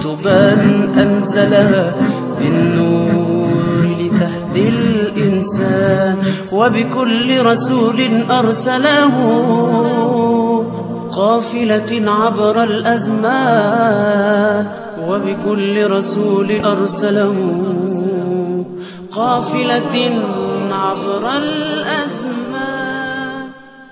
كتبا أنزلها بالنور لتهدي الإنسان وبكل رسول أرسله قافلة عبر الأزمان وبكل رسول أرسله قافلة عبر الأزمان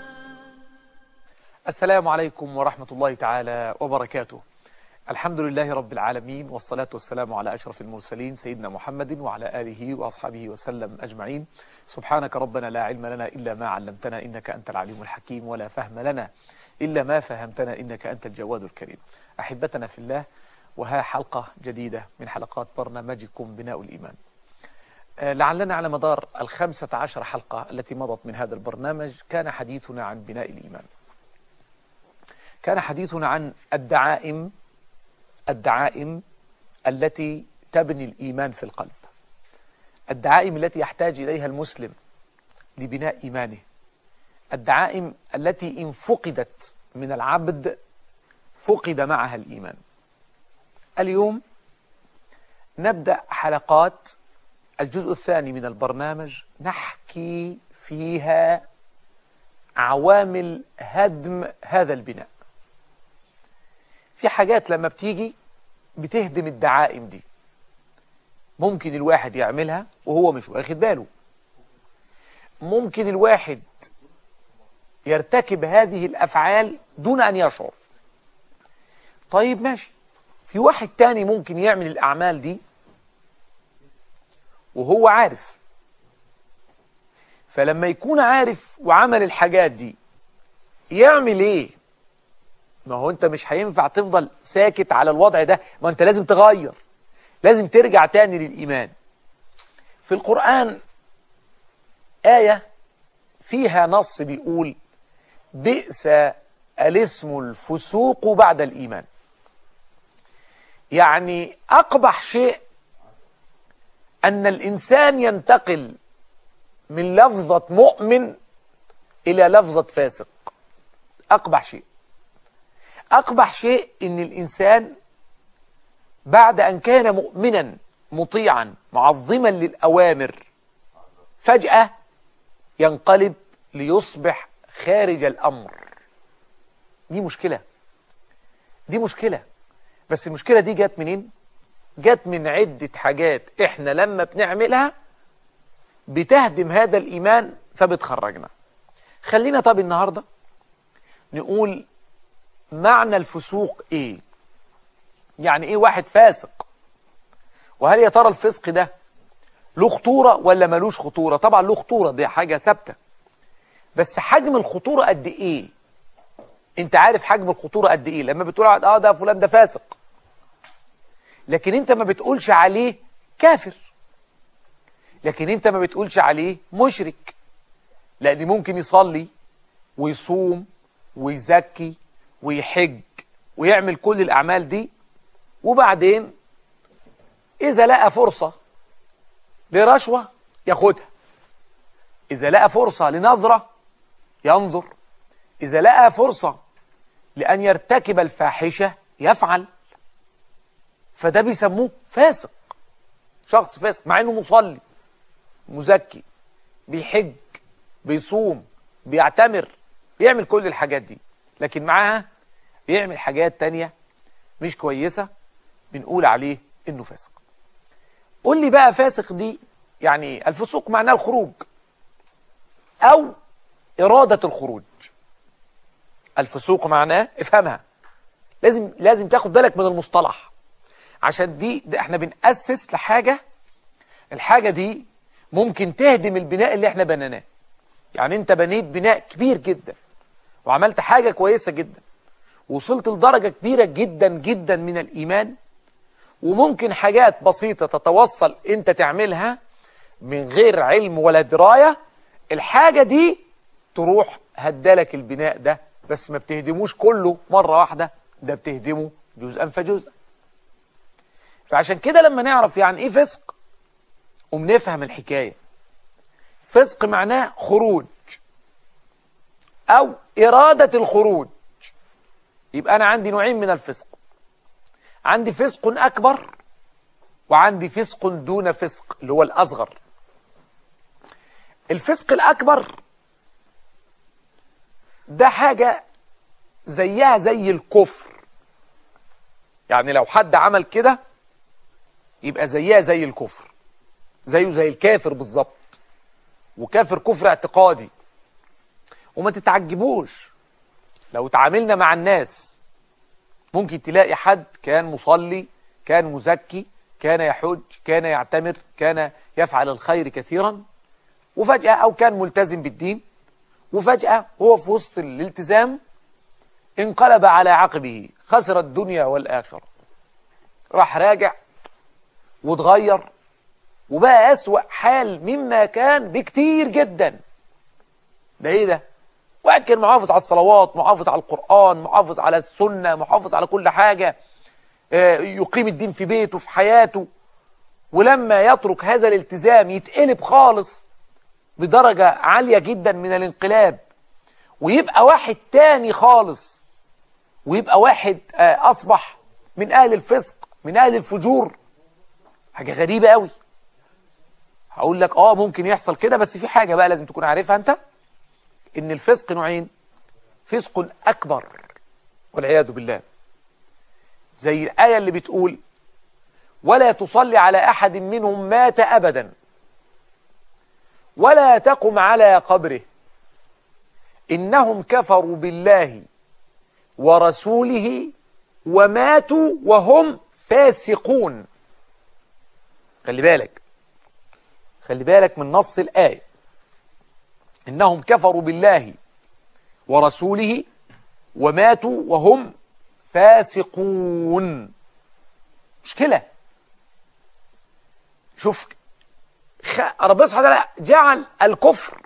السلام عليكم ورحمة الله تعالى وبركاته الحمد لله رب العالمين والصلاة والسلام على أشرف المرسلين سيدنا محمد وعلى آله وأصحابه وسلم أجمعين سبحانك ربنا لا علم لنا إلا ما علمتنا إنك أنت العليم الحكيم ولا فهم لنا إلا ما فهمتنا إنك أنت الجواد الكريم أحبتنا في الله وها حلقة جديدة من حلقات برنامجكم بناء الإيمان لعلنا على مدار الخمسة عشر حلقة التي مضت من هذا البرنامج كان حديثنا عن بناء الإيمان كان حديثنا عن الدعائم الدعائم التي تبني الإيمان في القلب الدعائم التي يحتاج إليها المسلم لبناء إيمانه الدعائم التي إن فقدت من العبد فقد معها الإيمان اليوم نبدأ حلقات الجزء الثاني من البرنامج نحكي فيها عوامل هدم هذا البناء في حاجات لما بتيجي بتهدم الدعائم دي ممكن الواحد يعملها وهو مش واخد باله ممكن الواحد يرتكب هذه الأفعال دون أن يشعر طيب ماشي في واحد تاني ممكن يعمل الأعمال دي وهو عارف فلما يكون عارف وعمل الحاجات دي يعمل ايه ما هو انت مش هينفع تفضل ساكت على الوضع ده ما انت لازم تغير لازم ترجع تاني للإيمان في القرآن آية فيها نص بيقول بئس الاسم الفسوق بعد الإيمان يعني أقبح شيء أن الإنسان ينتقل من لفظة مؤمن إلى لفظة فاسق أقبح شيء أقبح شيء أن الإنسان بعد أن كان مؤمنا مطيعا معظما للأوامر فجأة ينقلب ليصبح خارج الأمر دي مشكلة دي مشكلة بس المشكلة دي جت منين؟ جت من عدة حاجات احنا لما بنعملها بتهدم هذا الإيمان فبتخرجنا خلينا طب النهاردة نقول معنى الفسوق ايه يعني ايه واحد فاسق وهل يا ترى الفسق ده له خطورة ولا ملوش خطورة طبعا له خطورة دي حاجة ثابتة بس حجم الخطورة قد ايه انت عارف حجم الخطورة قد ايه لما بتقول اه ده فلان ده فاسق لكن انت ما بتقولش عليه كافر لكن انت ما بتقولش عليه مشرك لان ممكن يصلي ويصوم ويزكي ويحج ويعمل كل الاعمال دي وبعدين اذا لقى فرصة لرشوة ياخدها اذا لقى فرصة لنظرة ينظر اذا لقى فرصة لان يرتكب الفاحشة يفعل فده بيسموه فاسق شخص فاسق مع انه مصلي مزكي بيحج بيصوم بيعتمر بيعمل كل الحاجات دي لكن معاها بيعمل حاجات تانية مش كويسة بنقول عليه انه فاسق قول لي بقى فاسق دي يعني الفسوق معناه الخروج او ارادة الخروج الفسوق معناه افهمها لازم لازم تاخد بالك من المصطلح عشان دي, دي احنا بنأسس لحاجة الحاجة دي ممكن تهدم البناء اللي احنا بنيناه يعني انت بنيت بناء كبير جدا وعملت حاجة كويسة جدا وصلت لدرجة كبيرة جدا جدا من الإيمان وممكن حاجات بسيطة تتوصل انت تعملها من غير علم ولا دراية الحاجة دي تروح هدلك البناء ده بس ما بتهدموش كله مرة واحدة ده بتهدمه جزءا فجزءا فعشان كده لما نعرف يعني ايه فسق وبنفهم الحكاية فسق معناه خروج أو إرادة الخروج يبقى أنا عندي نوعين من الفسق عندي فسق أكبر وعندي فسق دون فسق اللي هو الأصغر الفسق الأكبر ده حاجة زيها زي الكفر يعني لو حد عمل كده يبقى زيها زي الكفر زيه زي الكافر بالظبط وكافر كفر اعتقادي وما تتعجبوش لو تعاملنا مع الناس ممكن تلاقي حد كان مصلي كان مزكي كان يحج كان يعتمر كان يفعل الخير كثيرا وفجأة أو كان ملتزم بالدين وفجأة هو في وسط الالتزام انقلب على عقبه خسر الدنيا والآخرة راح راجع واتغير وبقى أسوأ حال مما كان بكتير جدا ده ايه ده واحد كان محافظ على الصلوات محافظ على القرآن محافظ على السنة محافظ على كل حاجة آه، يقيم الدين في بيته في حياته ولما يترك هذا الالتزام يتقلب خالص بدرجة عالية جدا من الانقلاب ويبقى واحد تاني خالص ويبقى واحد آه، أصبح من أهل الفسق من أهل الفجور حاجة غريبة قوي هقول لك اه ممكن يحصل كده بس في حاجة بقى لازم تكون عارفها انت ان الفسق نوعين فسق اكبر والعياذ بالله زي الآية اللي بتقول ولا تصلي على أحد منهم مات أبدا ولا تقم على قبره إنهم كفروا بالله ورسوله وماتوا وهم فاسقون خلي بالك خلي بالك من نص الآية إنهم كفروا بالله ورسوله وماتوا وهم فاسقون مشكلة شوف خ... ربنا سبحانه وتعالى جعل الكفر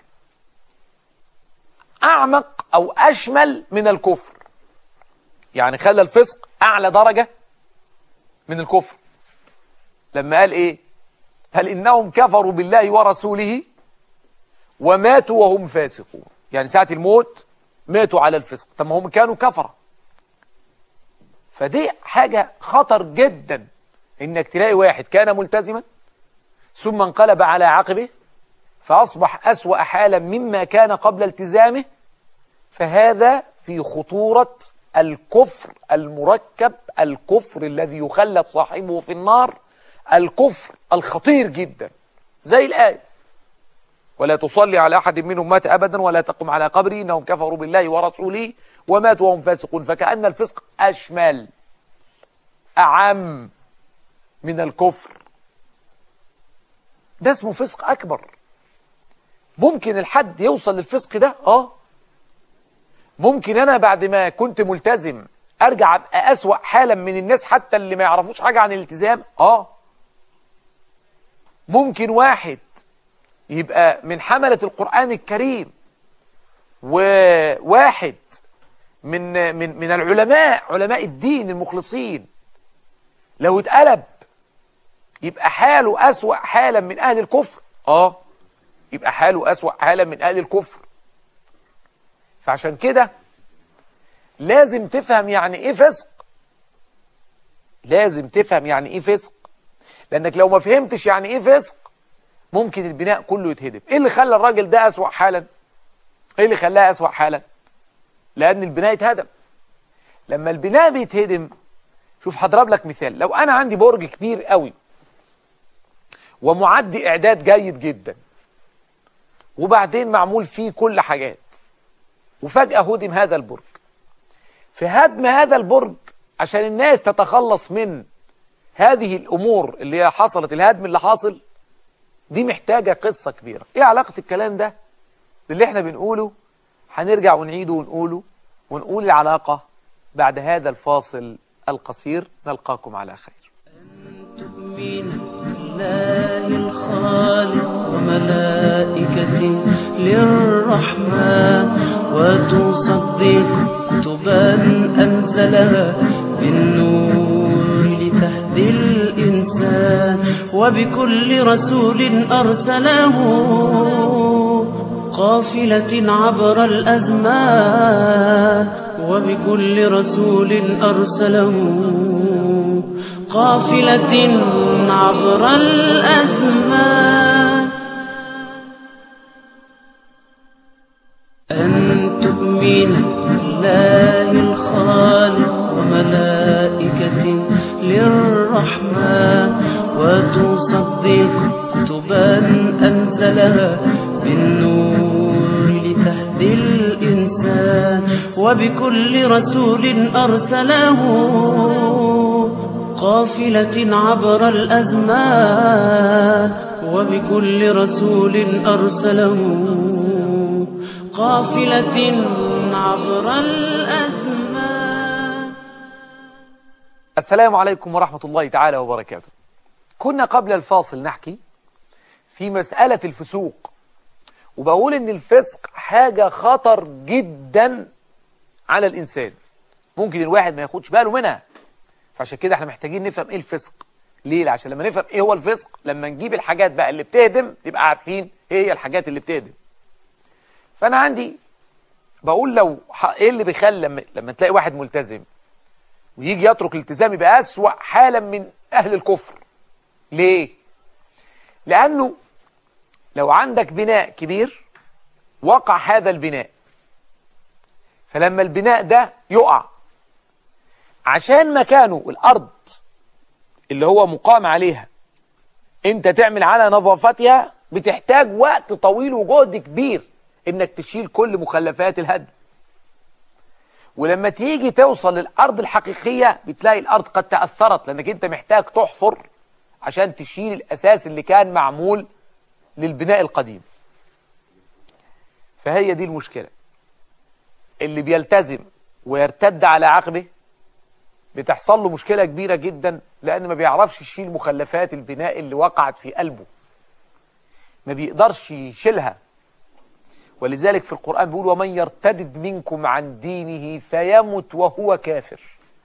أعمق أو أشمل من الكفر يعني خلى الفسق أعلى درجة من الكفر لما قال إيه هل إنهم كفروا بالله ورسوله وماتوا وهم فاسقون يعني ساعة الموت ماتوا على الفسق طب ما هم كانوا كفرة فدي حاجة خطر جدا انك تلاقي واحد كان ملتزما ثم انقلب على عقبه فأصبح أسوأ حالا مما كان قبل التزامه فهذا في خطورة الكفر المركب الكفر الذي يخلد صاحبه في النار الكفر الخطير جدا زي الآية ولا تصلي على أحد منهم مات أبدا ولا تقم على قبره إنهم كفروا بالله ورسوله وماتوا وهم فاسقون فكأن الفسق أشمل أعم من الكفر ده اسمه فسق أكبر ممكن الحد يوصل للفسق ده آه ممكن أنا بعد ما كنت ملتزم أرجع أبقى أسوأ حالا من الناس حتى اللي ما يعرفوش حاجة عن الالتزام آه ممكن واحد يبقى من حملة القرآن الكريم وواحد من من من العلماء علماء الدين المخلصين لو اتقلب يبقى حاله أسوأ حالا من أهل الكفر آه يبقى حاله أسوأ حالا من أهل الكفر فعشان كده لازم تفهم يعني إيه فسق لازم تفهم يعني إيه فسق لأنك لو ما فهمتش يعني إيه فسق ممكن البناء كله يتهدم إيه اللي خلى الراجل ده أسوأ حالا إيه اللي خلاه أسوأ حالا لأن البناء اتهدم لما البناء بيتهدم شوف هضرب لك مثال لو أنا عندي برج كبير قوي ومعدي إعداد جيد جدا وبعدين معمول فيه كل حاجات وفجأة هدم هذا البرج في هدم هذا البرج عشان الناس تتخلص من هذه الأمور اللي هي حصلت الهدم اللي حاصل دي محتاجة قصة كبيرة ايه علاقة الكلام ده باللي احنا بنقوله هنرجع ونعيده ونقوله ونقول العلاقة بعد هذا الفاصل القصير نلقاكم على خير تؤمن بالله الخالق وملائكته للرحمن وتصدق كتبا أنزلها بالنور لتهدي الإنسان وبكل رسول أرسله قافلة عبر الأزمان وبكل رسول أرسله قافلة عبر الأزمان أن تؤمن بالله الخالق وملائكته للرحمن وتصدق كتبا أنزلها بالنور لتهدي الإنسان وبكل رسول أرسله قافلة عبر الأزمان وبكل رسول أرسله قافلة عبر الأزمان السلام عليكم ورحمة الله تعالى وبركاته كنا قبل الفاصل نحكي في مسألة الفسوق وبقول ان الفسق حاجة خطر جدا على الإنسان ممكن الواحد ما ياخدش باله منها فعشان كده احنا محتاجين نفهم ايه الفسق ليه عشان لما نفهم ايه هو الفسق لما نجيب الحاجات بقى اللي بتهدم تبقى عارفين ايه هي الحاجات اللي بتهدم فانا عندي بقول لو ح- ايه اللي بيخلي لما, لما تلاقي واحد ملتزم ويجي يترك الالتزام يبقى أسوأ حالا من أهل الكفر ليه؟ لأنه لو عندك بناء كبير وقع هذا البناء فلما البناء ده يقع عشان مكانه الأرض اللي هو مقام عليها انت تعمل على نظافتها بتحتاج وقت طويل وجهد كبير انك تشيل كل مخلفات الهدم ولما تيجي توصل للأرض الحقيقية بتلاقي الأرض قد تأثرت لأنك أنت محتاج تحفر عشان تشيل الأساس اللي كان معمول للبناء القديم فهي دي المشكلة اللي بيلتزم ويرتد على عقبه بتحصل له مشكلة كبيرة جدا لأن ما بيعرفش يشيل مخلفات البناء اللي وقعت في قلبه ما بيقدرش يشيلها ولذلك في القرآن بيقول ومن يرتدد منكم عن دينه فيمت وهو كافر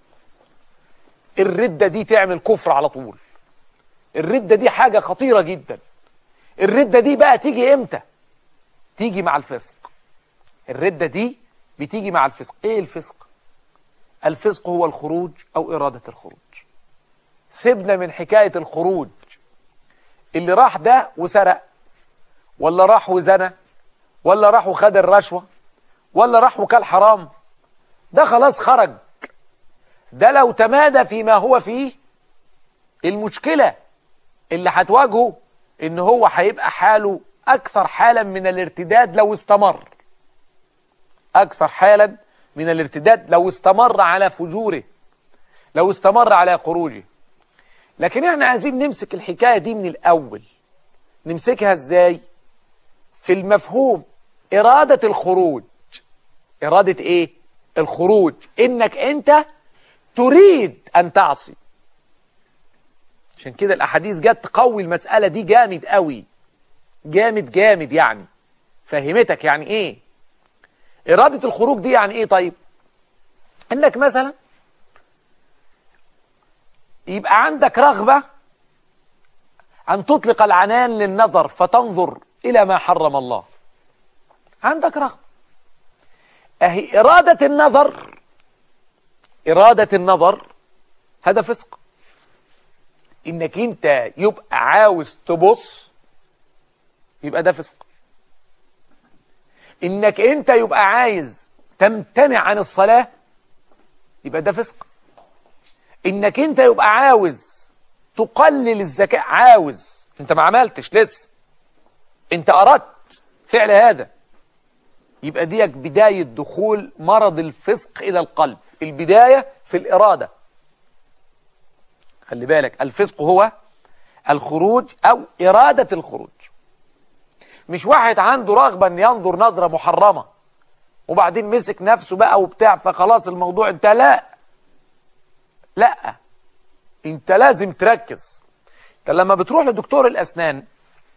الردة دي تعمل كفر على طول الردة دي حاجة خطيرة جدا الردة دي بقى تيجي امتى تيجي مع الفسق الردة دي بتيجي مع الفسق ايه الفسق الفسق هو الخروج او ارادة الخروج سيبنا من حكاية الخروج اللي راح ده وسرق ولا راح وزنى ولا راح وخد الرشوة ولا راح وكل حرام ده خلاص خرج ده لو تمادى فيما هو فيه المشكلة اللي هتواجهه ان هو هيبقى حاله اكثر حالا من الارتداد لو استمر اكثر حالا من الارتداد لو استمر على فجوره لو استمر على خروجه لكن احنا عايزين نمسك الحكاية دي من الاول نمسكها ازاي في المفهوم إرادة الخروج إرادة إيه؟ الخروج إنك أنت تريد أن تعصي عشان كده الأحاديث جت تقوي المسألة دي جامد قوي جامد جامد يعني فهمتك يعني إيه إرادة الخروج دي يعني إيه طيب إنك مثلا يبقى عندك رغبة أن تطلق العنان للنظر فتنظر إلى ما حرم الله عندك رغبة أهي إرادة النظر إرادة النظر هذا فسق إنك أنت يبقى عاوز تبص يبقى ده فسق إنك أنت يبقى عايز تمتنع عن الصلاة يبقى ده فسق إنك أنت يبقى عاوز تقلل الزكاة عاوز أنت ما عملتش لسه أنت أردت فعل هذا يبقى ديك بداية دخول مرض الفسق إلى القلب البداية في الإرادة خلي بالك الفسق هو الخروج أو إرادة الخروج مش واحد عنده رغبة أن ينظر نظرة محرمة وبعدين مسك نفسه بقى وبتاع فخلاص الموضوع انت لا لا انت لازم تركز انت لما بتروح لدكتور الأسنان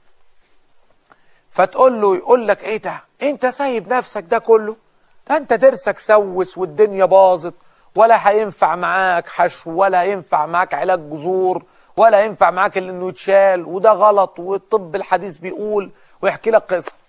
فتقول له يقول لك ايه ده انت سايب نفسك ده كله ده انت درسك سوس والدنيا باظت ولا هينفع معاك حشو ولا ينفع معاك علاج جذور ولا ينفع معاك اللي انه يتشال وده غلط والطب الحديث بيقول ويحكي لك قصه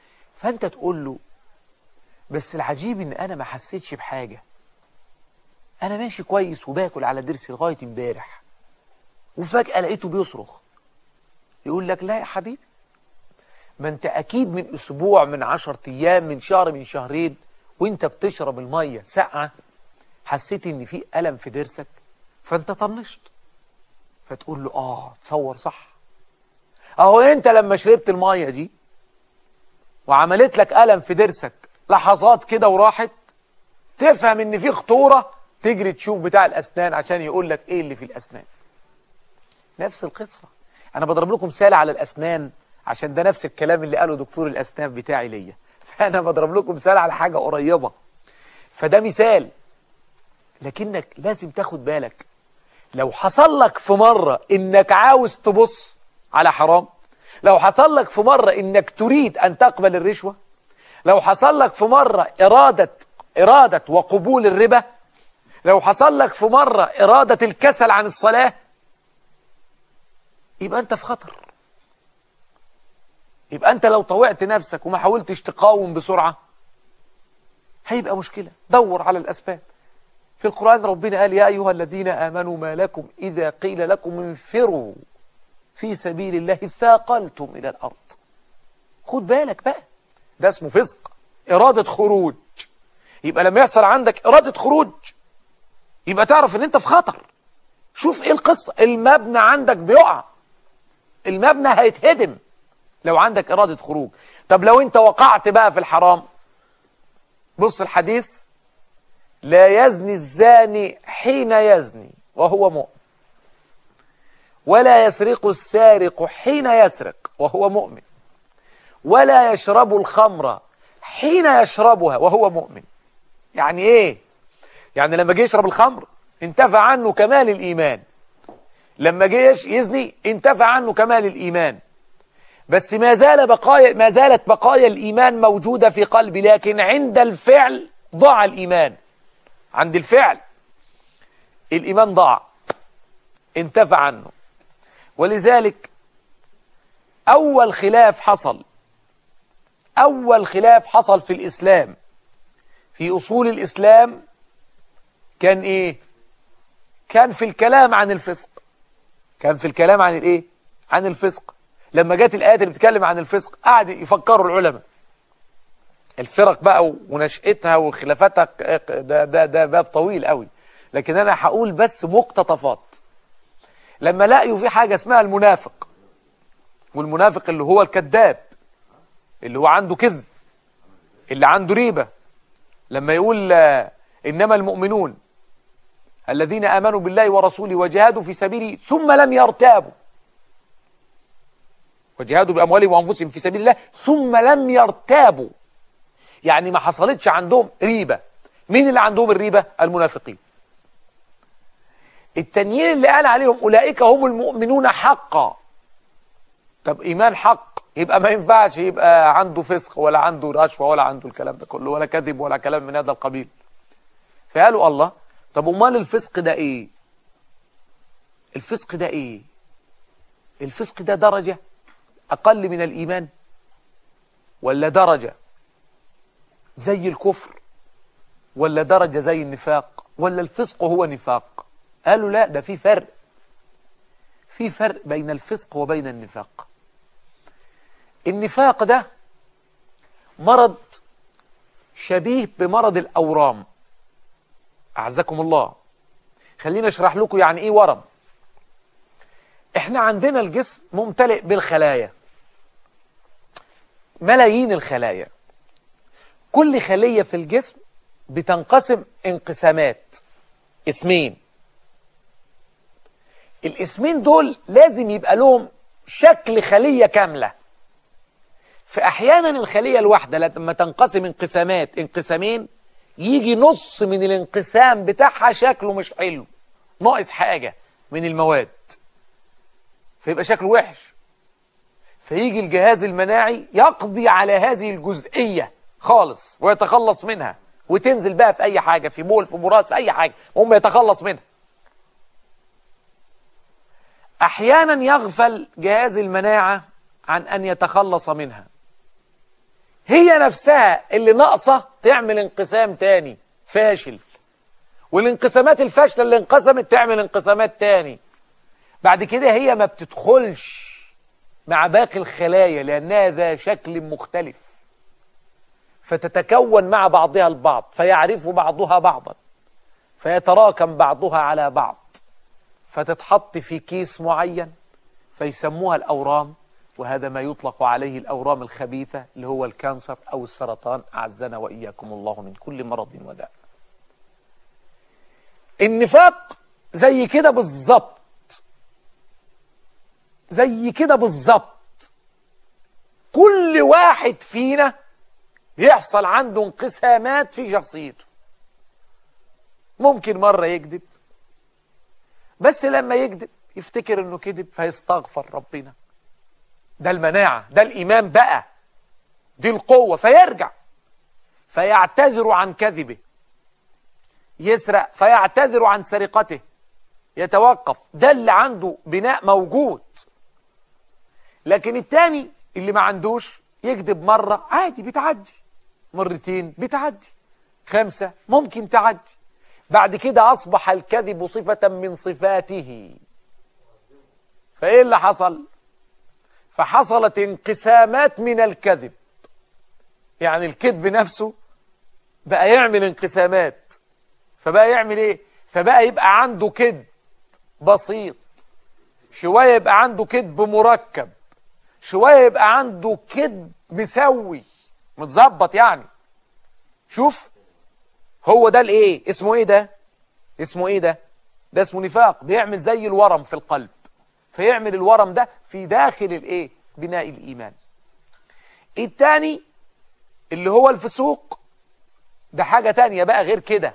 فانت تقول له بس العجيب ان انا ما حسيتش بحاجه انا ماشي كويس وباكل على ضرسي لغايه امبارح وفجاه لقيته بيصرخ يقول لك لا يا حبيبي ما انت اكيد من اسبوع من عشر ايام من شهر من شهرين وانت بتشرب الميه ساقعه حسيت ان في الم في ضرسك فانت طنشت فتقول له اه تصور صح اهو انت لما شربت الميه دي وعملت لك الم في ضرسك لحظات كده وراحت تفهم ان في خطوره تجري تشوف بتاع الاسنان عشان يقول لك ايه اللي في الاسنان نفس القصه انا بضرب لكم مثال على الاسنان عشان ده نفس الكلام اللي قاله دكتور الاسنان بتاعي ليا فانا بضرب لكم مثال على حاجه قريبه فده مثال لكنك لازم تاخد بالك لو حصل لك في مرة انك عاوز تبص على حرام لو حصل لك في مرة انك تريد ان تقبل الرشوة لو حصل لك في مرة ارادة ارادة وقبول الربا لو حصل لك في مرة ارادة الكسل عن الصلاة يبقى انت في خطر يبقى انت لو طوعت نفسك وما حاولتش تقاوم بسرعة هيبقى مشكلة دور على الاسباب في القرآن ربنا قال يا أيها الذين آمنوا ما لكم إذا قيل لكم انفروا في سبيل الله ثاقلتم إلى الأرض خد بالك بقى ده اسمه فسق إرادة خروج يبقى لما يحصل عندك إرادة خروج يبقى تعرف ان انت في خطر شوف ايه القصة المبنى عندك بيقع المبنى هيتهدم لو عندك إرادة خروج طب لو انت وقعت بقى في الحرام بص الحديث لا يزني الزاني حين يزني وهو مؤمن ولا يسرق السارق حين يسرق وهو مؤمن ولا يشرب الخمر حين يشربها وهو مؤمن يعني ايه يعني لما جه يشرب الخمر انتفع عنه كمال الإيمان لما جه يزني انتفع عنه كمال الإيمان بس ما زال بقايا ما زالت بقايا الإيمان موجودة في قلبي لكن عند الفعل ضاع الإيمان عند الفعل الإيمان ضاع انتفع عنه ولذلك أول خلاف حصل أول خلاف حصل في الإسلام في أصول الإسلام كان إيه كان في الكلام عن الفسق كان في الكلام عن الإيه عن الفسق لما جت الآيات اللي بتتكلم عن الفسق قعد يفكروا العلماء الفرق بقى ونشأتها وخلافاتها ده, ده, ده باب طويل قوي لكن أنا هقول بس مقتطفات لما لقيوا في حاجة اسمها المنافق والمنافق اللي هو الكذاب اللي هو عنده كذب اللي عنده ريبة لما يقول إنما المؤمنون الذين آمنوا بالله ورسوله وجاهدوا في سبيله ثم لم يرتابوا وجاهدوا بأموالهم وأنفسهم في سبيل الله ثم لم يرتابوا يعني ما حصلتش عندهم ريبة مين اللي عندهم الريبة المنافقين التانيين اللي قال عليهم أولئك هم المؤمنون حقا طب إيمان حق يبقى ما ينفعش يبقى عنده فسق ولا عنده رشوة ولا عنده الكلام ده كله ولا كذب ولا كلام من هذا القبيل فقالوا الله طب امال الفسق ده ايه الفسق ده ايه الفسق ده درجة اقل من الايمان ولا درجة زي الكفر ولا درجة زي النفاق ولا الفسق هو نفاق قالوا لا ده في فرق في فرق بين الفسق وبين النفاق النفاق ده مرض شبيه بمرض الأورام أعزكم الله خلينا اشرح لكم يعني ايه ورم احنا عندنا الجسم ممتلئ بالخلايا ملايين الخلايا كل خلية في الجسم بتنقسم انقسامات اسمين الاسمين دول لازم يبقى لهم شكل خلية كاملة فأحيانا الخلية الواحدة لما تنقسم انقسامات انقسامين يجي نص من الانقسام بتاعها شكله مش حلو ناقص حاجة من المواد فيبقى شكله وحش فيجي الجهاز المناعي يقضي على هذه الجزئية خالص ويتخلص منها وتنزل بقى في أي حاجة في بول في براس في أي حاجة هم يتخلص منها أحيانا يغفل جهاز المناعة عن أن يتخلص منها هي نفسها اللي ناقصة تعمل انقسام تاني فاشل والانقسامات الفاشلة اللي انقسمت تعمل انقسامات تاني بعد كده هي ما بتدخلش مع باقي الخلايا لأنها ذا شكل مختلف فتتكون مع بعضها البعض فيعرف بعضها بعضا فيتراكم بعضها على بعض فتتحط في كيس معين فيسموها الأورام وهذا ما يطلق عليه الأورام الخبيثة اللي هو الكانسر أو السرطان أعزنا وإياكم الله من كل مرض وداء النفاق زي كده بالظبط زي كده بالظبط كل واحد فينا يحصل عنده انقسامات في شخصيته ممكن مرة يكذب بس لما يكذب يفتكر انه كذب فيستغفر ربنا ده المناعة ده الإيمان بقى دي القوة فيرجع فيعتذر عن كذبه يسرق فيعتذر عن سرقته يتوقف ده اللي عنده بناء موجود لكن التاني اللي ما عندوش يكذب مرة عادي بتعدي مرتين بتعدي خمسة ممكن تعدي بعد كده أصبح الكذب صفة من صفاته فإيه اللي حصل فحصلت انقسامات من الكذب يعني الكذب نفسه بقى يعمل انقسامات فبقى يعمل ايه فبقى يبقى عنده كذب بسيط شوية يبقى عنده كذب مركب شوية يبقى عنده كذب مسوي متظبط يعني شوف هو ده الايه اسمه ايه ده اسمه ايه ده ده اسمه نفاق بيعمل زي الورم في القلب فيعمل الورم ده في داخل الايه بناء الايمان التاني اللي هو الفسوق ده حاجة تانية بقى غير كده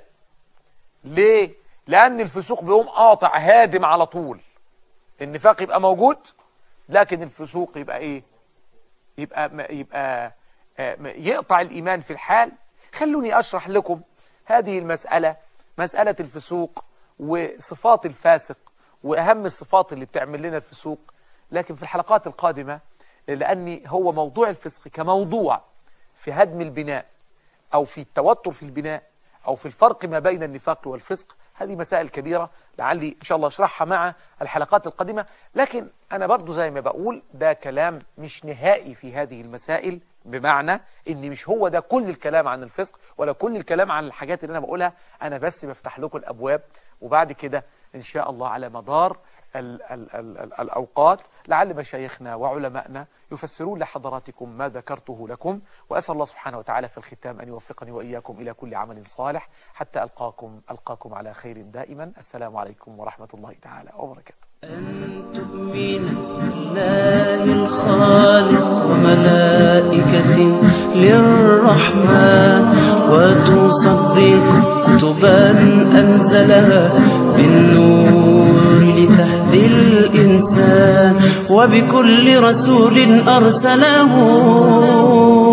ليه لان الفسوق بيقوم قاطع هادم على طول النفاق يبقى موجود لكن الفسوق يبقى ايه يبقى يبقى يقطع الايمان في الحال خلوني اشرح لكم هذه المسألة مسألة الفسوق وصفات الفاسق وأهم الصفات اللي بتعمل لنا الفسوق لكن في الحلقات القادمة لأني هو موضوع الفسق كموضوع في هدم البناء أو في التوتر في البناء أو في الفرق ما بين النفاق والفسق هذه مسائل كبيرة لعلي إن شاء الله أشرحها مع الحلقات القادمة لكن أنا برضو زي ما بقول ده كلام مش نهائي في هذه المسائل بمعنى ان مش هو ده كل الكلام عن الفسق ولا كل الكلام عن الحاجات اللي انا بقولها انا بس بفتح لكم الابواب وبعد كده ان شاء الله على مدار ال ال ال ال الاوقات لعل مشايخنا وعلمائنا يفسرون لحضراتكم ما ذكرته لكم واسال الله سبحانه وتعالى في الختام ان يوفقني واياكم الى كل عمل صالح حتى القاكم القاكم على خير دائما السلام عليكم ورحمه الله تعالى وبركاته أن تؤمن بالله الخالق وملائكته للرحمن وتصدق كتبا أنزلها بالنور لتهدي الإنسان وبكل رسول أرسله